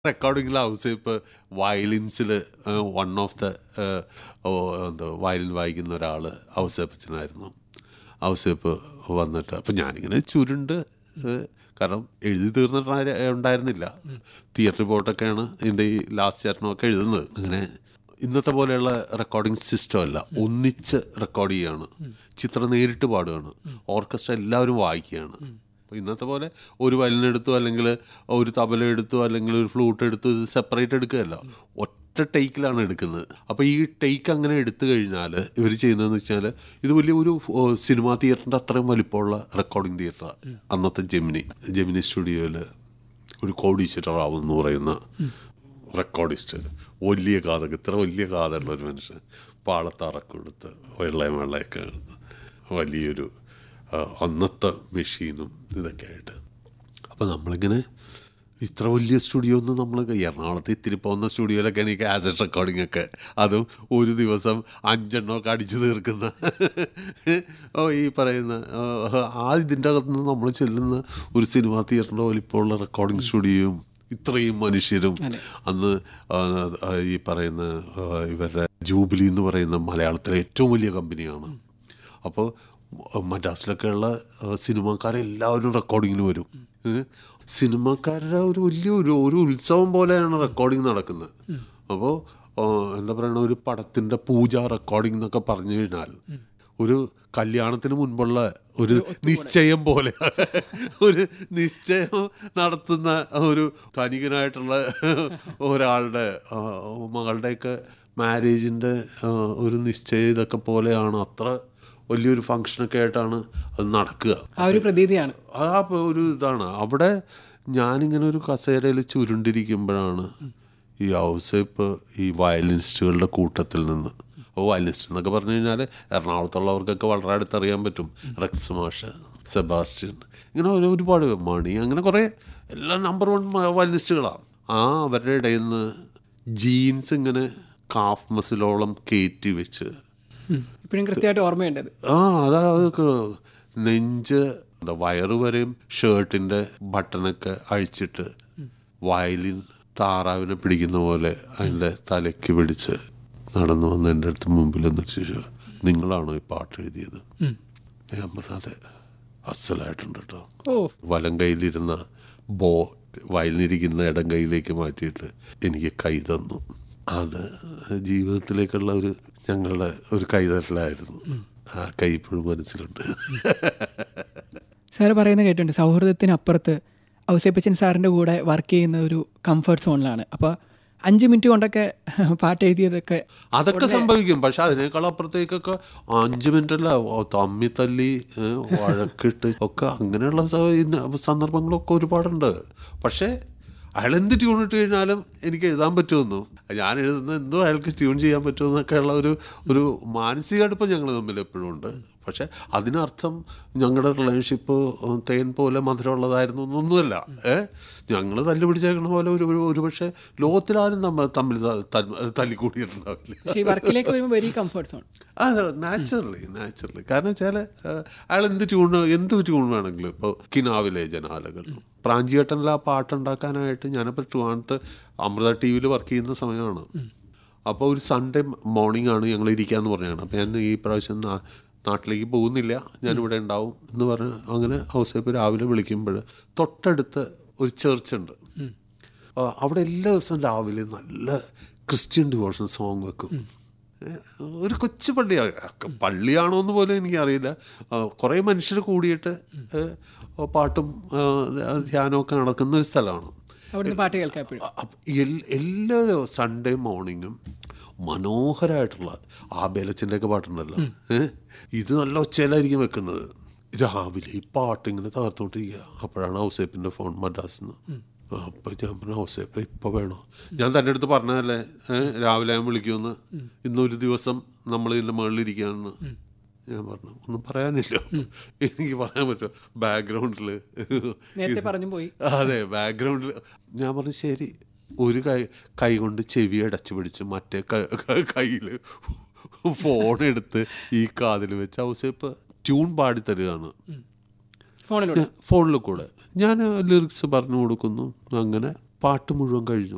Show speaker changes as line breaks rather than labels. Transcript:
റെക്കോർഡിങ്ങിൽ house ഇപ്പോൾ വയലിൻസിൽ one of the എന്താ വയലിൻ വായിക്കുന്ന ഒരാൾ ഔസേപ്പച്ചനായിരുന്നു ഔസേപ്പ് വന്നിട്ട് അപ്പം ഞാനിങ്ങനെ ചുരുണ്ട് ഏഹ്, കാരണം എഴുതി തീർന്നിട്ട് ആരെ- ഉണ്ടായിരുന്നില്ല തിയേറ്റർ റിപ്പോർട്ടൊക്കെയാണ് ഇതിൻ്റെ ഈ ലാസ്റ്റ് ചരണമൊക്കെ എഴുതുന്നത് അങ്ങനെ ഇന്നത്തെ പോലെയുള്ള റെക്കോർഡിംഗ് സിസ്റ്റം അല്ല ഒന്നിച്ച് റെക്കോർഡ് ചെയ്യുകയാണ് ചിത്രം നേരിട്ട് പാടുകയാണ് ഓർക്കസ്ട്ര എല്ലാവരും വായിക്കുകയാണ് അപ്പോൾ ഇന്നത്തെ പോലെ ഒരു വയലിൻ എടുത്തു അല്ലെങ്കിൽ ഒരു തബല എടുത്തു അല്ലെങ്കിൽ ഒരു ഫ്ലൂട്ട് എടുത്തു ഇത് സെപ്പറേറ്റ് എടുക്കുകയല്ല ഒറ്റ ടേക്കിലാണ് എടുക്കുന്നത് അപ്പോൾ ഈ ടേക്ക് അങ്ങനെ എടുത്തു കഴിഞ്ഞാൽ ഇവർ ചെയ്യുന്നതെന്ന് വെച്ചാൽ ഇത് വലിയ ഒരു ഓ, സിനിമാ തിയേറ്ററിൻ്റെ അത്രയും വലിപ്പമുള്ള റെക്കോർഡിംഗ് തിയേറ്ററാണ് അന്നത്തെ ജെമിനി ജെമിനി സ്റ്റുഡിയോയിൽ ഒരു കോടീശ്വരറാവും എന്ന് പറയുന്ന റെക്കോർഡിസ്റ്റ് വലിയ കാതൊക്കെ ഇത്ര വലിയ കാതുള്ള ഒരു മനുഷ്യൻ പാളത്തറക്കം എടുത്ത് വെള്ളയും വെള്ളയൊക്കെ എടുത്ത് വലിയൊരു ആ, അന്നത്തെ മെഷീനും ഇതൊക്കെ ആയിട്ട് അപ്പോൾ നമ്മളിങ്ങനെ ഇത്ര വലിയ സ്റ്റുഡിയോ ഒന്നും നമ്മൾ എറണാകുളത്ത് ഇത്തിരി പോകുന്ന സ്റ്റുഡിയോയിലൊക്കെയാണ് ഈ കാസറ്റ് റെക്കോർഡിംഗ് ഒക്കെ അതും ഒരു ദിവസം അഞ്ചെണ്ണമൊക്കെ അടിച്ചു തീർക്കുന്ന ഓ ഈ പറയുന്ന ആ, ആ ഇതിൻ്റെ അകത്ത് നിന്ന് നമ്മൾ ചെല്ലുന്ന ഒരു സിനിമാ തിയേറ്ററിൻ്റെ വലിപ്പമുള്ള റെക്കോർഡിംഗ് സ്റ്റുഡിയോയും ഇത്രയും മനുഷ്യരും അന്ന് ആ, ആ, ഈ പറയുന്ന ആ, ഇവരുടെ ജൂബിലി എന്ന് പറയുന്ന മലയാളത്തിലെ ഏറ്റവും വലിയ കമ്പനിയാണ് അപ്പോൾ മദ്രാസിലൊക്കെയുള്ള ആ, സിനിമാക്കാരെല്ലാവരും റെക്കോർഡിങ്ങിന് വരും ഏ? സിനിമാക്കാരുടെ ഒരു വലിയ ഒരു ഒരു ഉത്സവം പോലെയാണ് റെക്കോർഡിങ് നടക്കുന്നത് അപ്പോൾ എന്താ പറയുക ഒരു പടത്തിൻ്റെ പൂജ റെക്കോർഡിംഗ് എന്നൊക്കെ പറഞ്ഞു കഴിഞ്ഞാൽ ഒരു കല്യാണത്തിന് മുൻപുള്ള ഒരു നിശ്ചയം പോലെ ഒരു നിശ്ചയം നടത്തുന്ന ഒരു ധനികനായിട്ടുള്ള ഒരാളുടെ ആ, മകളുടെയൊക്കെ മാരേജിൻ്റെ ഒരു നിശ്ചയം ഇതൊക്കെ പോലെയാണ് അത്ര വലിയൊരു ഫങ്ഷനൊക്കെ ആയിട്ടാണ് അത് നടക്കുക
ആ ഒരു പ്രതീതിയാണ്
ആ പ- ഒരു ഇതാണ് അവിടെ ഞാനിങ്ങനെ ഒരു കസേരയിൽ ചുരുണ്ടിരിക്കുമ്പോഴാണ് ഈ ഔസേപ്പ് ഈ വയലിനിസ്റ്റുകളുടെ കൂട്ടത്തിൽ നിന്ന് അപ്പോൾ വയലിനിസ്റ്റ് എന്നൊക്കെ പറഞ്ഞു കഴിഞ്ഞാൽ എറണാകുളത്തുള്ളവർക്കൊക്കെ വളരെ അടുത്തറിയാൻ പറ്റും റെക്സ് മാഷ് സെബാസ്റ്റ്യൻ ഇങ്ങനെ ഒരു ഒരുപാട് മണി അങ്ങനെ കുറേ എല്ലാം നമ്പർ വൺ വയലിനിസ്റ്റുകളാണ് ആ അവരുടെ ഇടയിൽ നിന്ന് ജീൻസ് ഇങ്ങനെ കാഫ് മസിലോളം കയറ്റി വെച്ച്
ഇപ്പോഴും കൃത്യമായിട്ട് ഓർമ്മയുണ്ട് അത്
ആ അതാ അതൊക്കെ നെഞ്ച് എന്താ വയറ് വരെയും ഷർട്ടിൻ്റെ ബട്ടണൊക്കെ അഴിച്ചിട്ട് വയലിൻ താറാവിനെ പിടിക്കുന്ന പോലെ അതിൻ്റെ തലയ്ക്ക് പിടിച്ച് നടന്നു വന്ന് എൻ്റെ അടുത്ത് മുമ്പിൽ എന്നിട്ട് ചോദിച്ചു നിങ്ങളാണോ ഈ പാട്ട് എഴുതിയത് ഞാൻ പറഞ്ഞു അതെ അസലായിട്ടുണ്ട് കേട്ടോ
ഓ
വലം കയ്യിലിരുന്ന ബോ വയലിനിരിക്കുന്ന ഇടം കയ്യിലേക്ക് മാറ്റിയിട്ട് എനിക്ക് കൈ തന്നു അത് ജീവിതത്തിലേക്കുള്ള ഒരു ഞങ്ങളുടെ ഒരു കൈതരലായിരുന്നു ആ കൈ ഇപ്പോഴും മനസ്സിലുണ്ട്
സാറ് പറയുന്നത് കേട്ടിട്ടുണ്ട് സൗഹൃദത്തിനപ്പുറത്ത് ഔസേപ്പച്ചൻ സാറിൻ്റെ കൂടെ വർക്ക് ചെയ്യുന്ന ഒരു കംഫർട്ട് സോണിലാണ് അപ്പോൾ അഞ്ച് മിനിറ്റ് കൊണ്ടൊക്കെ പാട്ട് എഴുതിയതൊക്കെ
അതൊക്കെ സംഭവിക്കും പക്ഷെ അതിനേക്കാൾ അപ്പുറത്തേക്കൊക്കെ അഞ്ച് മിനിറ്റ് അല്ല ഓ, തമ്മി തല്ലി ഏ, വഴക്കിട്ട് ഒക്കെ അങ്ങനെയുള്ള സ- ഇന്ന് സന്ദർഭങ്ങളൊക്കെ ഒരുപാടുണ്ട് പക്ഷേ അയാൾ എന്ത് ട്യൂൺ ഇട്ട് കഴിഞ്ഞാലും എനിക്ക് എഴുതാൻ പറ്റുമെന്നു ഞാൻ എഴുതുന്ന എന്തോ അയാൾക്ക് ട്യൂൺ ചെയ്യാൻ പറ്റുമെന്നൊക്കെയുള്ള ഒരു ഒരു മാനസിക അടുപ്പം ഞങ്ങൾ തമ്മിൽ എപ്പോഴും ഉണ്ട് പക്ഷെ അതിനർത്ഥം ഞങ്ങളുടെ റിലേഷൻഷിപ്പ് തേൻ പോലെ മധുരമുള്ളതായിരുന്നു എന്നൊന്നുമല്ല ഏ ഞങ്ങൾ തല്ലി പിടിച്ചേക്കണ പോലെ ഒരു ഒരു- ഒരുപക്ഷെ ലോകത്തിലാരും തമ്മിൽ തമ്മിൽ ത- ത- തല്ലിക്കൂടിയിട്ടുണ്ടാവില്ല
പക്ഷേ ഈ വർക്കിലേക്ക് വരുമ്പോൾ വെരി കംഫർട്ട് സോൺ
അതെ നാച്ചുറലി നാച്ചുറലി കാരണം വെച്ചാൽ അയാൾ എന്ത് ട്യൂൺ എന്ത് ട്യൂൺ വേണമെങ്കിലും ഇപ്പോൾ കിനാവിലെ ജനാലകൾ പ്രാഞ്ചിയേട്ടനിൽ ആ പാട്ടുണ്ടാക്കാനായിട്ട് ഞാനിപ്പോൾ ട്രിവാണത്ത് അമൃത ടി വിയിൽ വർക്ക് ചെയ്യുന്ന സമയമാണ് അപ്പോൾ ഒരു സൺഡേ മോർണിംഗ് ആണ് ഞങ്ങൾ ഇരിക്കാന്ന് പറഞ്ഞാണ് അപ്പോൾ ഞാൻ ഈ പ്രാവശ്യം നാ- നാട്ടിലേക്ക് പോകുന്നില്ല ഞാനിവിടെ ഉണ്ടാവും എന്ന് പറഞ്ഞ് അങ്ങനെ ഹൗസേപ്പ് രാവിലെ വിളിക്കുമ്പോൾ തൊട്ടടുത്ത് ഒരു ചേർച്ച് ഉണ്ട് ആ, അവിടെ എല്ലാ ദിവസവും രാവിലെ നല്ല ക്രിസ്ത്യൻ ഡിവോഷൻ സോങ് വെക്കും ഏ, ഒരു കൊച്ചു പള്ളിയാണ് പള്ളിയാണോ എന്ന് പോലും എനിക്കറിയില്ല ആ, കുറേ മനുഷ്യർ കൂടിയിട്ട് ഏ, പാട്ടും ആ, ധ്യാനമൊക്കെ നടക്കുന്ന ഒരു സ്ഥലമാണ്
അവിടുന്ന് പാട്ട് കേൾക്കാം എപ്പോഴും
അപ്പ എൽ- എല്ലാ സൺഡേ മോർണിംഗും മനോഹരമായിട്ടുള്ള ആ ബേലച്ചിൻ്റെ ഒക്കെ പാട്ടുണ്ടല്ലോ ഏഹ് ഇത് നല്ല ഒച്ചയിലായിരിക്കും വെക്കുന്നത് രാവിലെ ഈ പാട്ട് ഇങ്ങനെ തകർത്തോണ്ടിരിക്കുക അപ്പോഴാണ് ഔസേപ്പിൻ്റെ ഫോൺ മദ്രാസിൽ നിന്ന് അപ്പം ഞാൻ പറഞ്ഞു ഔസേപ്പ് ഇപ്പം വേണോ ഞാൻ തൻ്റെ അടുത്ത് പറഞ്ഞതല്ലേ ഏഹ് രാവിലെ ഞാൻ വിളിക്കുമെന്ന് ഇന്നൊരു ദിവസം നമ്മൾ ഇതിൻ്റെ മുകളിലിരിക്കുകയാണെന്ന് ഞാൻ പറഞ്ഞു ഒന്നും പറയാനില്ല എനിക്ക് പറയാൻ പറ്റുമോ ബാക്ക്ഗ്രൗണ്ടിൽ
നേരത്തെ പറഞ്ഞു പോയി
അതെ ബാക്ക്ഗ്രൗണ്ടിൽ ഞാൻ പറഞ്ഞു ശരി ഒരു കൈ കൈ കൊണ്ട് ചെവി അടച്ചു പിടിച്ച് മറ്റേ കയ്യിൽ ഫോൺ എടുത്ത് ഈ കാതിൽ വെച്ച് ഔസേപ്പ് ട്യൂൺ പാടി തരികയാണ്
ഫോണിലൂടെ
ഫോണിൽ കൂടെ ഞാൻ ലിറിക്സ് പറഞ്ഞു കൊടുക്കുന്നു അങ്ങനെ പാട്ട് മുഴുവൻ കഴിഞ്ഞു